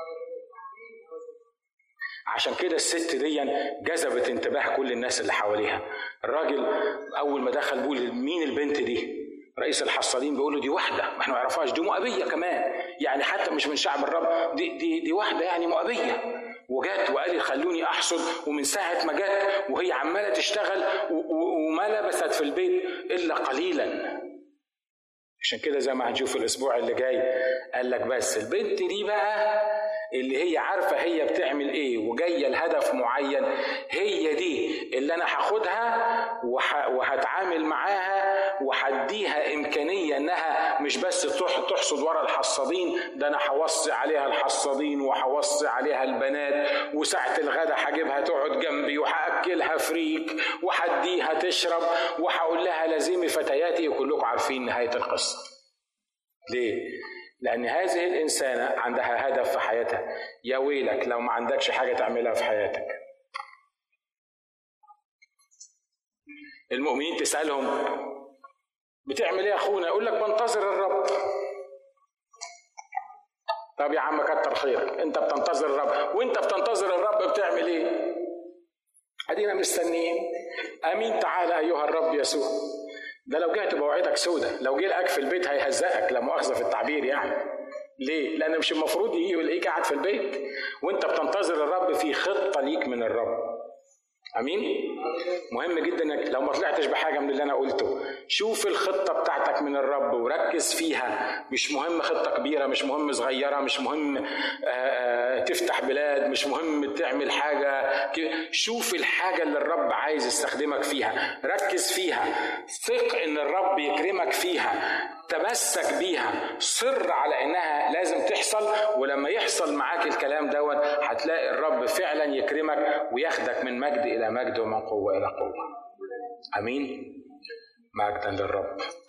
عشان كده الست دي جذبت انتباه كل الناس اللي حواليها الراجل اول ما دخل بيقول مين البنت دي رئيس الحصالين بيقول له دي واحده ما احنا ما نعرفهاش دي مؤبيه كمان يعني حتى مش من شعب الرب دي دي دي واحده يعني مؤبيه وجت وقالت خلوني احصد ومن ساعه ما جت وهي عماله تشتغل وما لبثت في البيت الا قليلا عشان كده زي ما هنشوف الاسبوع اللي جاي قال لك بس البنت دي بقى اللي هي عارفة هي بتعمل ايه وجاية لهدف معين هي دي اللي انا هاخدها وهتعامل معاها وهديها امكانية انها مش بس تحصد ورا الحصادين ده انا هوصي عليها الحصادين وهوصي عليها البنات وساعة الغدا هجيبها تقعد جنبي وهأكلها فريك وهديها تشرب وهقول لها لازمي فتياتي وكلكم عارفين نهاية القصة ليه؟ لأن هذه الإنسانة عندها هدف في حياتها يا ويلك لو ما عندكش حاجة تعملها في حياتك المؤمنين تسألهم بتعمل ايه يا اخونا يقول لك بنتظر الرب طب يا عم كتر خيرك انت بتنتظر الرب وانت بتنتظر الرب بتعمل ايه ادينا مستنيين امين تعالى ايها الرب يسوع ده لو جه تبقى وعدك سودة لو جه لقاك في البيت هيهزقك لا مؤاخذة في التعبير يعني ليه؟ لأن مش المفروض يجي ويلاقيك قاعد في البيت وأنت بتنتظر الرب في خطة ليك من الرب امين مهم جدا انك لو ما طلعتش بحاجه من اللي انا قلته شوف الخطه بتاعتك من الرب وركز فيها مش مهم خطه كبيره مش مهم صغيره مش مهم تفتح بلاد مش مهم تعمل حاجه شوف الحاجه اللي الرب عايز يستخدمك فيها ركز فيها ثق ان الرب يكرمك فيها تمسك بيها صر على انها لازم تحصل ولما يحصل معاك الكلام دوت هتلاقي الرب فعلا يكرمك وياخدك من مجد الى مجد ومن قوه الى قوه امين مجدا للرب